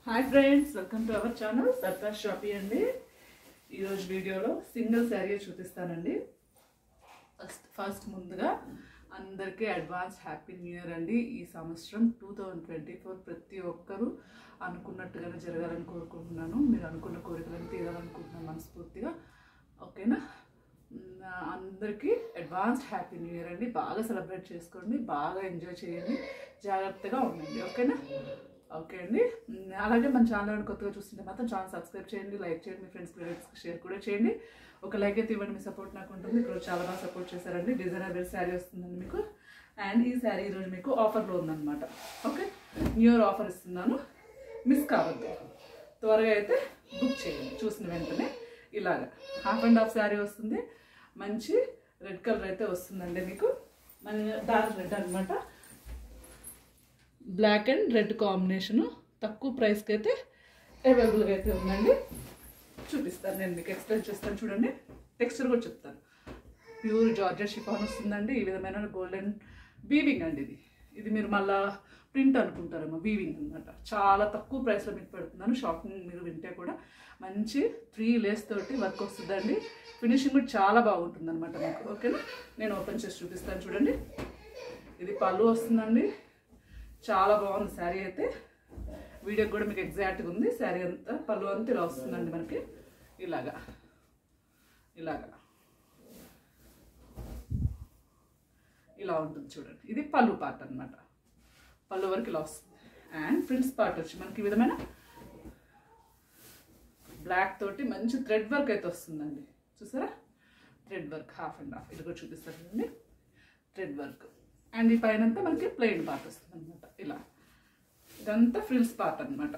hi friends welcome to our channel Satta shoppy అండి ఈరోజు వీడియోలో సింగిల్ శారీ చూపిస్తానండి ఫస్ట్ ఫస్ట్ ముందుగా అందరికీ అడ్వాన్స్ హ్యాపీ న్యూ ఇయర్ అండి ఈ సంవత్సరం టూ థౌజండ్ ట్వంటీ ఫోర్ ప్రతి ఒక్కరూ అనుకున్నట్టుగానే జరగాలని కోరుకుంటున్నాను మీరు అనుకున్న కోరికలను తీరాలనుకుంటున్నాను మనస్ఫూర్తిగా ఓకేనా మ్, అందరికీ అడ్వాన్స్ హ్యాపీ న్యూ ఇయర్ అండి బాగా సెలబ్రేట్ చేసుకోండి బాగా ఎంజాయ్ చేయండి జాగ్రత్తగా ఉండండి ఓకేనా ఓకే అండి మ్, అలాగే మన ఛానల్ కొత్తగా చూస్తుంటే మాత్రం ఛానల్ సబ్స్క్రైబ్ చేయండి లైక్ చేయండి మీ ఫ్రెండ్స్ రిలేటివ్స్కి షేర్ కూడా చేయండి ఒక లైక్ అయితే ఇవ్వండి మీ సపోర్ట్ నాకు ఉంటుంది ఇక్కడ చాలా బాగా సపోర్ట్ చేశారండి డిజైనర్ వేర్ శారీ వస్తుందండి మీకు అండ్ ఈ శారీ ఈరోజు మీకు ఆఫర్లో ఉందన్నమాట ఓకే న్యూ ఇయర్ ఆఫర్ ఇస్తున్నాను మిస్ కావద్దు త్వరగా అయితే బుక్ చేయండి చూసిన వెంటనే ఇలాగా హాఫ్ అండ్ హాఫ్ శారీ వస్తుంది మంచి రెడ్ కలర్ అయితే వస్తుందండి మీకు మన డార్క్ రెడ్ అనమాట బ్లాక్ అండ్ రెడ్ కాంబినేషను తక్కువ ప్రైస్కి అయితే అవైలబుల్గా అయితే ఉందండి చూపిస్తాను నేను మీకు ఎక్స్ప్లెయిన్ చేస్తాను చూడండి టెక్స్చర్ కూడా చెప్తాను ప్యూర్ జార్జెట్ షిఫాన్ వస్తుందండి ఈ విధమైన గోల్డెన్ వీవింగ్ అండి ఇది ఇది మీరు మళ్ళా ప్రింట్ అనుకుంటారేమో వీవింగ్ అనమాట చాలా తక్కువ ప్రైస్లో మీకు పెడుతున్నాను షాపింగ్ మీరు వింటే కూడా మంచి త్రీ లేస్ తోటి వర్క్ వస్తుందండి ఫినిషింగ్ కూడా చాలా బాగుంటుంది అనమాట మీకు ఓకేనా నేను ఓపెన్ చేసి చూపిస్తాను చూడండి ఇది పళ్ళు వస్తుందండి చాలా బాగుంది శారీ అయితే వీడియోకి కూడా మీకు ఎగ్జాక్ట్గా ఉంది శారీ అంతా పళ్ళు అంతా ఇలా వస్తుందండి మనకి ఇలాగా ఇలాగా ఇలా ఉంటుంది చూడండి ఇది పళ్ళు పార్ట్ అన్నమాట పళ్ళు వరకు ఇలా వస్తుంది అండ్ ప్రిన్స్ పార్ట్ వచ్చి మనకి ఈ విధమైన బ్లాక్ తోటి మంచి థ్రెడ్ వర్క్ అయితే వస్తుందండి చూసారా thread work half and half ఇది కూడా చూపిస్తాను చూడండి థ్రెడ్ వర్క్ అండ్ ఈ పైన అంతా మనకి ప్లెయిన్ పార్ట్ వస్తుంది అనమాట ఇలా ఇదంతా ఫ్రిల్స్ పార్ట్ అనమాట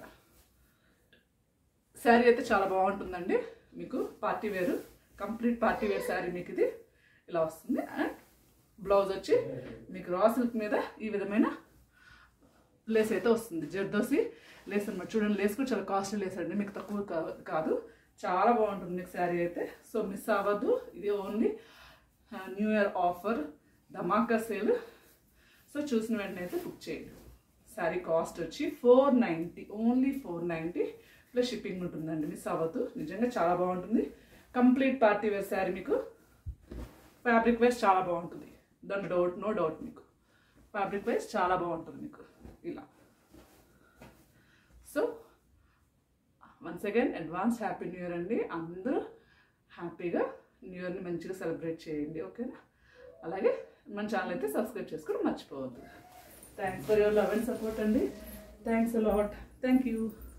శారీ అయితే చాలా బాగుంటుందండి మీకు party wear complete party wear sari మీకు ఇది ఇలా వస్తుంది అండ్ బ్లౌజ్ వచ్చి మీకు రా సిల్క్ మీద ఈ విధమైన లేస్ అయితే వస్తుంది జర్దోసి లేస్ అనమాట చూడండి లేస్ కూడా చాలా కాస్ట్లీ లేస్ అండి మీకు తక్కువ కా- కాదు చాలా బాగుంటుంది మీకు శారీ అయితే సో మిస్ అవ్వద్దు ఇది ఓన్లీ న్యూ ఇయర్ ఆఫర్ ధమాకా సేల్ సో చూసిన వెంటనే అయితే బుక్ చేయండి శారీ కాస్ట్ వచ్చి four ninety only four ninety plus shipping ఉంటుందండి మిస్ అవ్వద్దు నిజంగా చాలా బాగుంటుంది కంప్లీట్ పార్టీ వేర్ శారీ మీకు ఫ్యాబ్రిక్ వైజ్ చాలా బాగుంటుంది దాని డౌట్ నో డౌట్ మీకు ఫ్యాబ్రిక్ వైజ్ చాలా బాగుంటుంది మీకు ఇలా so once again advance happy new year అండి అందరూ హ్యాపీగా న్యూ ఇయర్ని మంచిగా సెలబ్రేట్ చేయండి ఓకేనా అలాగే మన ఛానల్ అయితే సబ్స్క్రైబ్ చేసుకుని మర్చిపోవద్దు thanks for your love and support అండి థ్యాంక్స్ లాట్ థ్యాంక్ యూ